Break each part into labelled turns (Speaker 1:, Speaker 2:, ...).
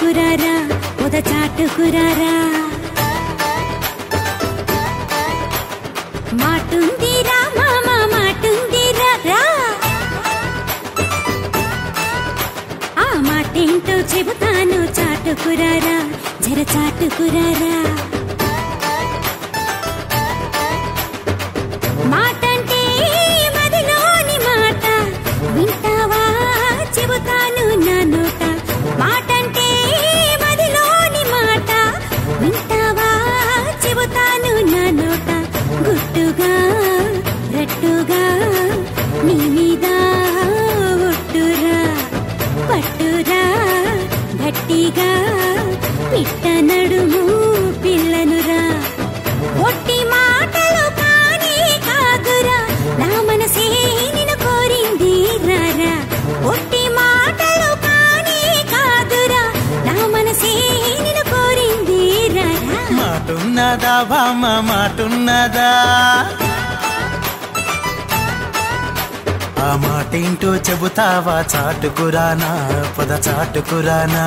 Speaker 1: చాటుకురారా పొద చాటుకురారా మాటుందిరా మామ మాటుందిరా రా ఆ మాటేంటో చెబుతాను చాటుకురారా జర చాటుకురారా మాటంటే మదిలోని మాట వింటావా చెబుతాను నా నోట మాటంటే మదిలోని మాట వింటావా చెబుతాను నా నోట గుట్టుగా రట్టుగా నీ మీద ఒట్టురా పట్టురా గట్టిగా పిట్ట నడుము పిల్లనురా ఒట్టి మాటలు కానే కాదురా నా మనసే నిన్ను కోరింది రారా ఒట్టి మాటలు కానే కాదురా నా మనసే నిన్ను కోరింది రారా
Speaker 2: మాటున్నదా బామ్మ మాటున్నదా ఆ మాటేంటో చెబుతావా చాటుకురానా పద చాటుకురానా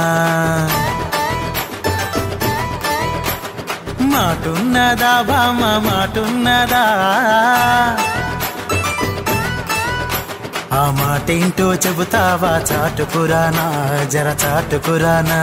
Speaker 2: మాటున్నదా బామ్మ మాటున్నదా ఆ మాటేంటో చెబుతావా చాటుకురానా జర చాటుకురానా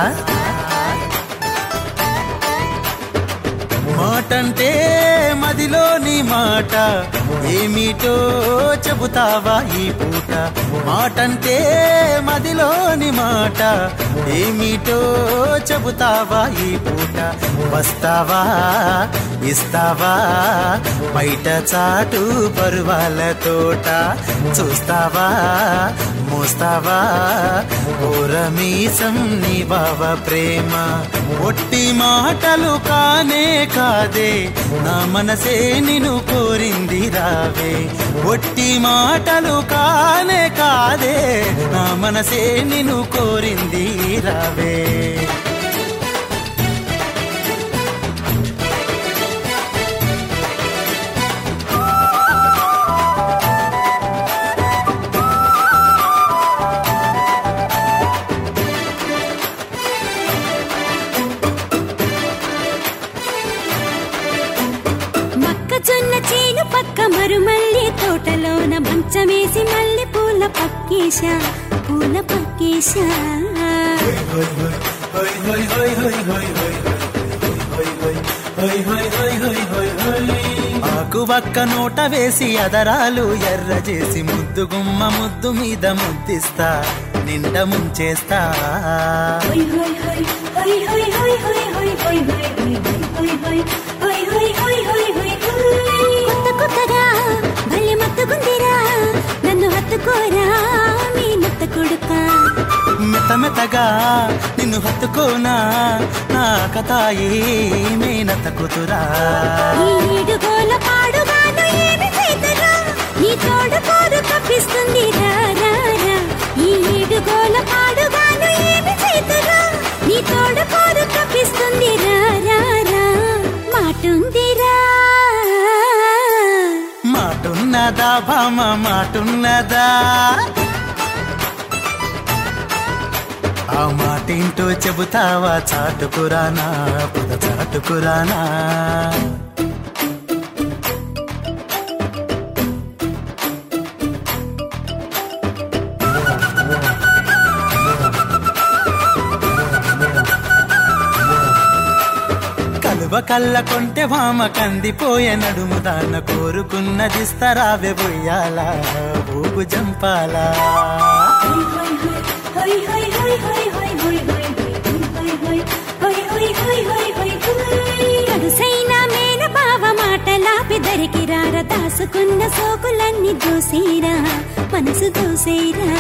Speaker 2: మాటంటే మదిలోని మాట ఏమిటో చెబుతావా ఈ పూట మాటంటే మదిలోని మాట ఏమిటో చెబుతావా ఈ పూట వస్తావా ఇస్తావా బయట చాటు పరువాల తోట చూస్తావా మోస్తావా ఓరమీసం నీ బావ ప్రేమ ఒట్టి మాటలు కానే కాదే నా మనసే నిన్ను కోరింది రావే ఒట్టి మాటలు కానే కాదే నా మనసే నిన్ను కోరింది రావే
Speaker 1: మొక్కజొన్న చేను పక్క మరుమల్లి తోటలోన మంచమేసి మల్లె పూల పక్కేశా పూల పక్కేశా
Speaker 2: ఆకు వక్క నోట వేసి అదరాలు ఎర్ర చేసి ముద్దు గుమ్మ ముద్దు మీద ముద్దిస్తా నిండ ముంచేస్తా
Speaker 1: హోయ్ హోయ్ హోయ్ హోయ్ హోయ్ హోయ్ హోయ్ హోయ్ హోయ్ హోయ్ హోయ్ హోయ్ హోయ్ హోయ్ హోయ్ హోయ్ హోయ్ హోయ్ కొత్త కొత్తగా భలే మత్తుకుందిరా నన్ను హత్తుకోరా మీ నత్త కొడుక
Speaker 2: మెత్త మెత్తగా నిన్ను హత్తుకోనా నా కథాయి మేనత కూతురా
Speaker 1: ఈ ఏడుగోల పాడుగాను ఏమి చేతురా నీ తోడు కోరు తప్పిస్తుంది రా రా రా ఈ ఏడుగోల పాడుగాను ఏమి చేతురా నీ తోడు కోరు తప్పిస్తుంది రా రా రా మాటుందిరా
Speaker 2: మాటున్నదా భామ మాటున్నదా ఆ మాటేంటో చెబుతావా చాటుకురానా పద చాటుకురానా కలువ కళ్ళ కొంటె భామ కందిపోయే నడుము దాన కోరుకున్నదిస్తరావే బొయ్యాలా ఊగు జంపాలా
Speaker 1: కడుసైన మేన బావ మాటలాపి దరికి రార దాసుకున్న సోకులన్నీ దూసేరా మనసు దూసేరా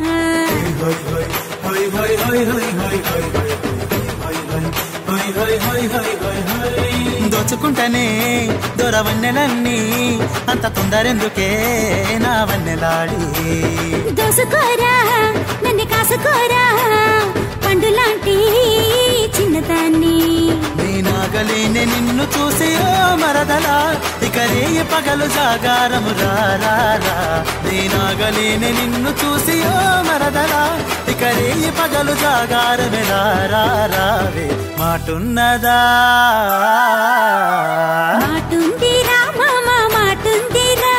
Speaker 2: దోచుకుంటనే దొరవన్నెలన్నీ అంత తొందరెందుకే నా వన్నెలాడి
Speaker 1: దోసుకోరా నన్ను కాసుకోరా పండులాంటి చిన్నదాన్ని
Speaker 2: నేనాగలేనే నిన్ను చూసి ఓ మరదలా ఇక ఇక రేయి పగలు జాగారము రా రా రా నేనాగలేని నిన్ను చూసి ఓ మరదలా ఇక రేయి పగలు జాగారమే రా రా రావే మాటున్నదా
Speaker 1: మాటుందిరా మామ మాటుందిరా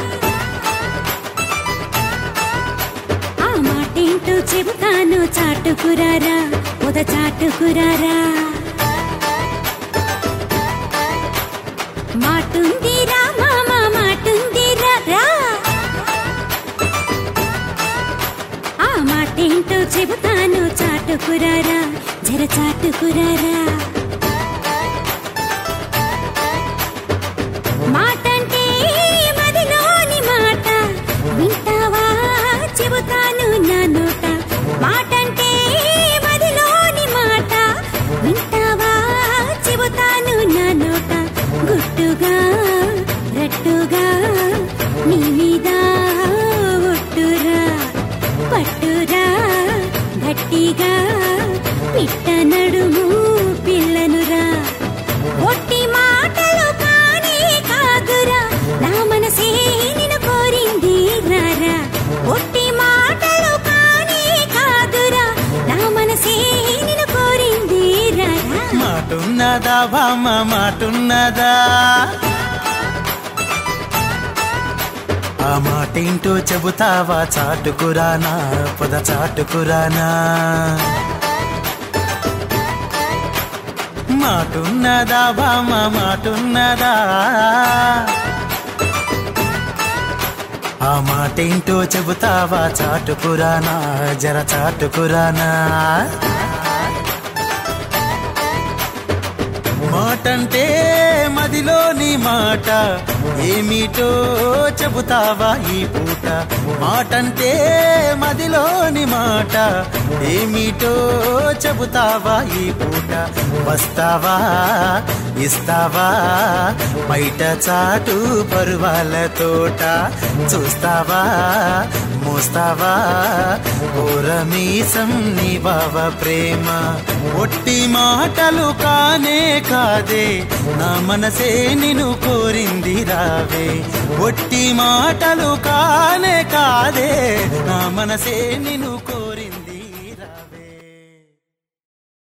Speaker 1: ఆ మాటేంటో చెబుతాను చాటుకురారా ఉద చాటుకురారా మాటుందిరా మామ మాటుందిరా రా ఆ మాటేంటో చెబుతాను చాటుకురారా జర చాటుకురారా మాటంటే మదిలోని మాట వింటావా చెబుతాను నా నోట మాటంటే మదిలోని మాట వింటావా చెబుతాను నా నోట గుట్టుగా రట్టుగా నీ మీద ఒట్టురా పట్టురా గట్టిగా పిట్ట నడుము పిల్లనురా ఒట్టి మాటలు కానే కాదురా నా మనసే నిన్ను కోరింది రారా ఒట్టి మాటలు కానే కాదురా నా మనసే నిన్ను కోరింది రారా
Speaker 2: మాటున్నదా బామ్మ మాటున్నదా ఆ మాటేంటో చెబుతావా చాటుకురానా పొద చాటుకురానా మాటున్నదా బామ్మ మాటున్నదా ఆ మాటేంటో చెబుతావా చాటుకురానా జర చాటుకురానా మాటంటే మదిలోని మాట ఏమిటో చెబుతావా ఈ పూట మాటంటే మదిలోని మాట ఏమిటో చెబుతావా ఈ పూట వస్తావా ఇస్తావా బయట చాటు పరువాల తోట చూస్తావా మోస్తావా ఓరమీసం నీ బావ ప్రేమ ఒట్టి మాటలు కానే కాదే నా మనసే నిన్ను కోరింది రావే ఒట్టి మాటలు కానే కాదే నా మనసే నిన్ను కోరి